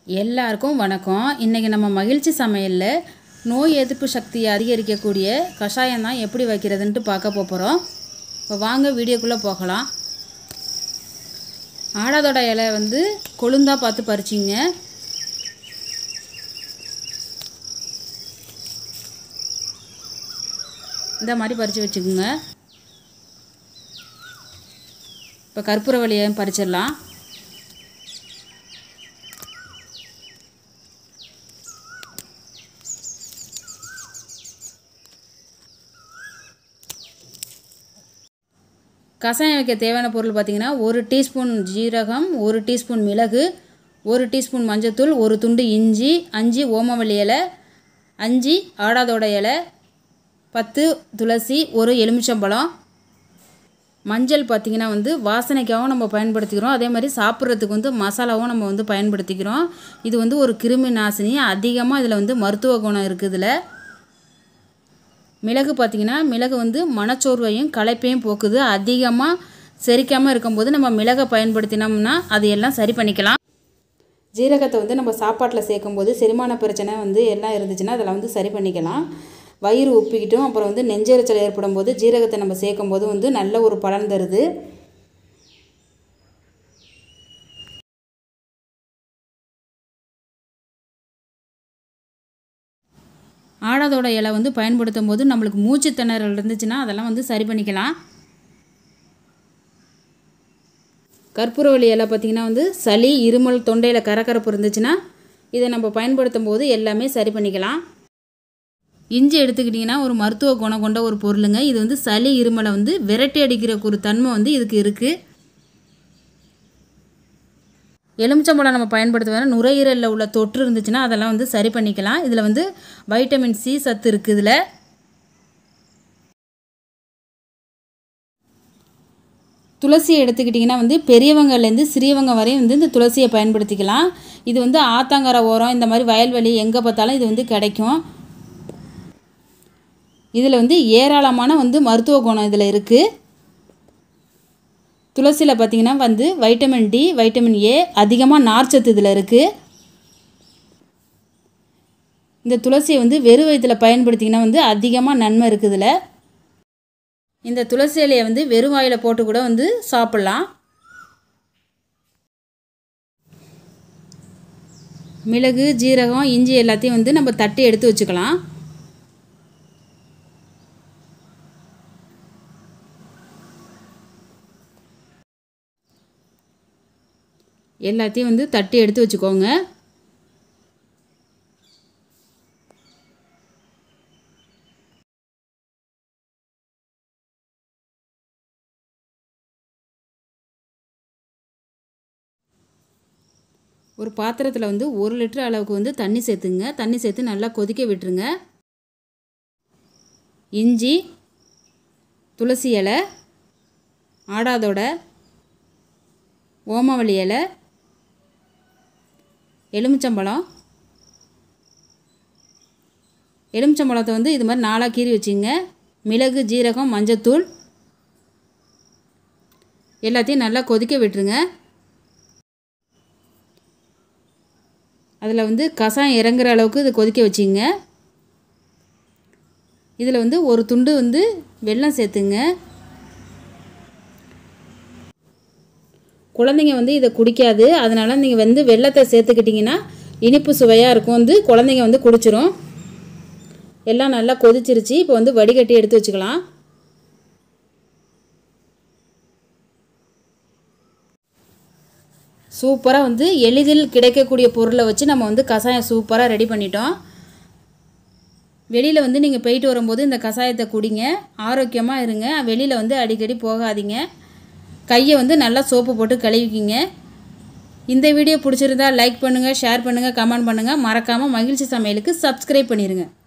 எல்லாருக்கும் வணக்கம் இன்றைக்கி நம்ம மகிழ்ச்சி சமையலில் நோய் எதிர்ப்பு சக்தியை அதிகரிக்கக்கூடிய கஷாயம் தான் எப்படி வைக்கிறதுன்ட்டு பார்க்க போகிறோம் இப்போ வாங்க வீடியோக்குள்ளே போகலாம் ஆடாதோட இலை வந்து கொழுந்தா பார்த்து பறிச்சிங்க இந்த மாதிரி பறித்து வச்சுக்கோங்க இப்போ கற்பூரவள்ளியையும் பறிச்சிடலாம் கஷாயம் வைக்க தேவையான பொருள் பார்த்திங்கன்னா ஒரு டீஸ்பூன் ஜீரகம் ஒரு டீஸ்பூன் மிளகு ஒரு டீஸ்பூன் மஞ்சத்தூள் ஒரு துண்டு இஞ்சி அஞ்சு ஓமவல்லி இலை அஞ்சு ஆடாதோட இலை பத்து துளசி ஒரு எலுமிச்சம்பழம் மஞ்சள் பார்த்திங்கன்னா வந்து வாசனைக்காகவும் நம்ம பயன்படுத்திக்கிறோம் அதே மாதிரி சாப்பிட்றதுக்கு வந்து மசாலாவும் நம்ம வந்து பயன்படுத்திக்கிறோம் இது வந்து ஒரு கிருமி நாசினி அதிகமாக இதில் வந்து மருத்துவ குணம் இருக்குது இதில் மிளகு பார்த்திங்கன்னா மிளகு வந்து மனச்சோர்வையும் களைப்பையும் போக்குது அதிகமாக செரிக்காமல் இருக்கும்போது நம்ம மிளகை பயன்படுத்தினோம்னா அது எல்லாம் சரி பண்ணிக்கலாம் ஜீரகத்தை வந்து நம்ம சாப்பாட்டில் சேர்க்கும்போது செரிமான பிரச்சனை வந்து எல்லாம் இருந்துச்சுன்னா அதில் வந்து சரி பண்ணிக்கலாம் வயிறு உப்பிக்கிட்டும் அப்புறம் வந்து நெஞ்செரிச்சல் ஏற்படும் போது ஜீரகத்தை நம்ம சேர்க்கும்போது வந்து நல்ல ஒரு பலன் தருது ஆடாதோட இலை வந்து பயன்படுத்தும் போது நம்மளுக்கு மூச்சு திணறல் இருந்துச்சுன்னா அதெல்லாம் வந்து சரி பண்ணிக்கலாம் கற்பூரவள்ளி இலை பார்த்திங்கன்னா வந்து சளி இருமல் தொண்டையில் கரகரப்பு இருந்துச்சுன்னா இதை நம்ம பயன்படுத்தும் போது எல்லாமே சரி பண்ணிக்கலாம் இஞ்சி எடுத்துக்கிட்டிங்கன்னா ஒரு மருத்துவ குணம் கொண்ட ஒரு பொருளுங்க இது வந்து சளி இருமலை வந்து விரட்டி அடிக்கிற ஒரு தன்மை வந்து இதுக்கு இருக்குது எலுமிச்சம்பழம் நம்ம பயன்படுத்துவதால் நுரையீரலில் உள்ள தொற்று இருந்துச்சுன்னா அதெல்லாம் வந்து சரி பண்ணிக்கலாம் இதில் வந்து வைட்டமின் சி சத்து இருக்குது இதில் துளசியை எடுத்துக்கிட்டிங்கன்னா வந்து பெரியவங்கலேருந்து சிறியவங்க வரையும் வந்து இந்த துளசியை பயன்படுத்திக்கலாம் இது வந்து ஆத்தாங்கரை ஓரம் இந்த மாதிரி வயல்வெளி எங்கே பார்த்தாலும் இது வந்து கிடைக்கும் இதில் வந்து ஏராளமான வந்து மருத்துவ குணம் இதில் இருக்குது துளசியில் பார்த்திங்கன்னா வந்து வைட்டமின் டி வைட்டமின் ஏ அதிகமாக நார்ச்சத்து இதில் இருக்குது இந்த துளசியை வந்து வெறும் வயிற்றில் பயன்படுத்திங்கன்னா வந்து அதிகமாக நன்மை இருக்குது இதில் இந்த துளசி இலையை வந்து வெறும் வாயில் போட்டு கூட வந்து சாப்பிட்லாம் மிளகு ஜீரகம் இஞ்சி எல்லாத்தையும் வந்து நம்ம தட்டி எடுத்து வச்சுக்கலாம் எல்லாத்தையும் வந்து தட்டி எடுத்து வச்சுக்கோங்க ஒரு பாத்திரத்தில் வந்து ஒரு லிட்டர் அளவுக்கு வந்து தண்ணி சேர்த்துங்க தண்ணி சேர்த்து நல்லா கொதிக்க விட்டுருங்க இஞ்சி துளசி இலை ஆடாதோட ஓமவல்லி இலை எலுமிச்சம்பழம் எலுமிச்சம்பழத்தை வந்து இது மாதிரி நாலாக கீறி வச்சுங்க மிளகு ஜீரகம் மஞ்சத்தூள் எல்லாத்தையும் நல்லா கொதிக்க விட்டுருங்க அதில் வந்து கசாயம் இறங்குற அளவுக்கு இது கொதிக்க வச்சிங்க இதில் வந்து ஒரு துண்டு வந்து வெல்லம் சேர்த்துங்க குழந்தைங்க வந்து இதை குடிக்காது அதனால் நீங்கள் வந்து வெள்ளத்தை சேர்த்துக்கிட்டிங்கன்னா இனிப்பு சுவையாக இருக்கும் வந்து குழந்தைங்க வந்து குடிச்சிரும் எல்லாம் நல்லா கொதிச்சிருச்சு இப்போ வந்து வடிகட்டி எடுத்து வச்சுக்கலாம் சூப்பராக வந்து எளிதில் கிடைக்கக்கூடிய பொருளை வச்சு நம்ம வந்து கஷாயம் சூப்பராக ரெடி பண்ணிட்டோம் வெளியில் வந்து நீங்கள் போயிட்டு வரும்போது இந்த கஷாயத்தை குடிங்க ஆரோக்கியமாக இருங்க வெளியில் வந்து அடிக்கடி போகாதீங்க கையை வந்து நல்லா சோப்பு போட்டு கழுவிக்கிங்க இந்த வீடியோ பிடிச்சிருந்தா லைக் பண்ணுங்கள் ஷேர் பண்ணுங்கள் கமெண்ட் பண்ணுங்கள் மறக்காமல் மகிழ்ச்சி சமையலுக்கு சப்ஸ்கிரைப் பண்ணிடுங்க